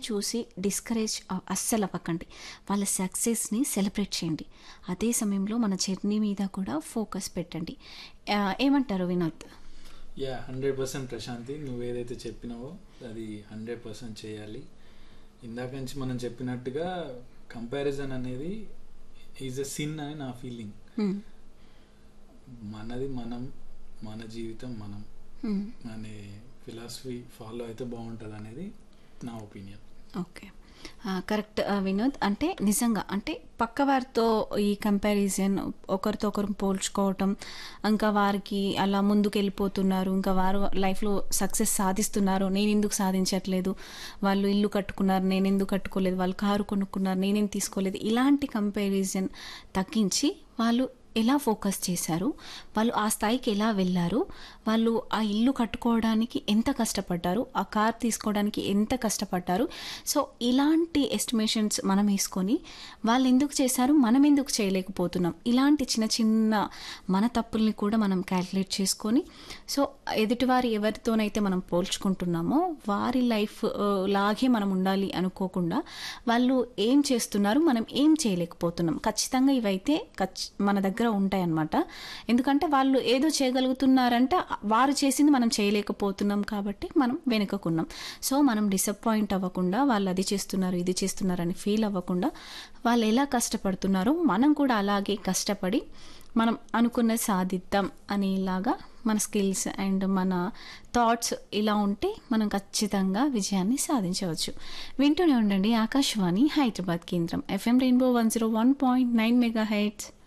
చూసి డిస్కరేజ్ అస్సలు అవ్వకండి వాళ్ళ సక్సెస్ని సెలబ్రేట్ చేయండి అదే సమయంలో మన జర్నీ మీద కూడా ఫోకస్ పెట్టండి ఆ, ఏమంటారు Vinod yeah hundred percent Prashanthi నువ్వు ఏదైతే చెప్పినావో అది హండ్రెడ్ పర్సెంట్ చేయాలి ఇందాక నుంచి మనం చెప్పినట్టుగా కంపారిజన్ అనేది ఈజ్ అ సిన్ అని నా ఫీలింగ్ మ్మ్. మనది మనం మన జీవితం మనం మ్మ్. అనే ఫిలాసఫీ ఫాలో అయితే బాగుంటుంది అనేది నా ఒపీనియన్ ఓకే ఆ, కరెక్ట్ ఆ, వినోద్ అంటే నిజంగా అంటే పక్క వారితో ఈ కంపారిజన్ ఒకరితో ఒకరు పోల్చుకోవటం ఇంకా వారికి అలా ముందుకు వెళ్ళిపోతున్నారు ఇంకా వారు లైఫ్లో సక్సెస్ సాధిస్తున్నారు నేను ఎందుకు సాధించట్లేదు వాళ్ళు ఇల్లు కట్టుకున్నారు నేను ఎందుకు కట్టుకోలేదు వాళ్ళు కారు కొనుక్కున్నారు నేనేం తీసుకోలేదు ఇలాంటి కంపారిజన్ తగ్గించి వాళ్ళు ఎలా ఫోకస్ చేశారు వాళ్ళు ఆ స్థాయికి ఎలా వెళ్ళారు వాళ్ళు ఆ ఇల్లు కట్టుకోవడానికి ఎంత కష్టపడ్డారు ఆ కార్ తీసుకోవడానికి ఎంత కష్టపడ్డారు సో ఇలాంటి ఎస్టిమేషన్స్ మనం వేసుకొని వాళ్ళు ఎందుకు చేశారు మనం ఎందుకు చేయలేకపోతున్నాం ఇలాంటి చిన్న చిన్న మన తప్పుల్ని కూడా మనం క్యాల్కులేట్ చేసుకొని సో ఎదుటివారి ఎవరితోనైతే మనం పోల్చుకుంటున్నామో వారి లైఫ్ ఆ, లాగే మనం ఉండాలి అనుకోకుండా వాళ్ళు ఏం చేస్తున్నారు మనం ఏం చేయలేకపోతున్నాం ఖచ్చితంగా ఇవైతే ఖచ్ మన దగ్గర ఉంటాయన్నమాట ఎందుకంటే వాళ్ళు ఏదో చేయగలుగుతున్నారంటే వారు చేసింది మనం చేయలేకపోతున్నాం కాబట్టి మనం వెనుకకున్నాం సో మనం డిసప్పాయింట్ అవ్వకుండా వాళ్ళు అది చేస్తున్నారు ఇది చేస్తున్నారు అని ఫీల్ అవ్వకుండా వాళ్ళు ఎలా కష్టపడుతున్నారో మనం కూడా అలాగే కష్టపడి మనం అనుకున్నది సాధిద్దాం అనేలాగా మన స్కిల్స్ అండ్ మన థాట్స్ ఇలా ఉంటే మనం ఖచ్చితంగా విజయాన్ని సాధించవచ్చు వింటూనే ఉండండి ఆకాశవాణి హైదరాబాద్ కేంద్రం FM rainbow one zero one point nine mega heights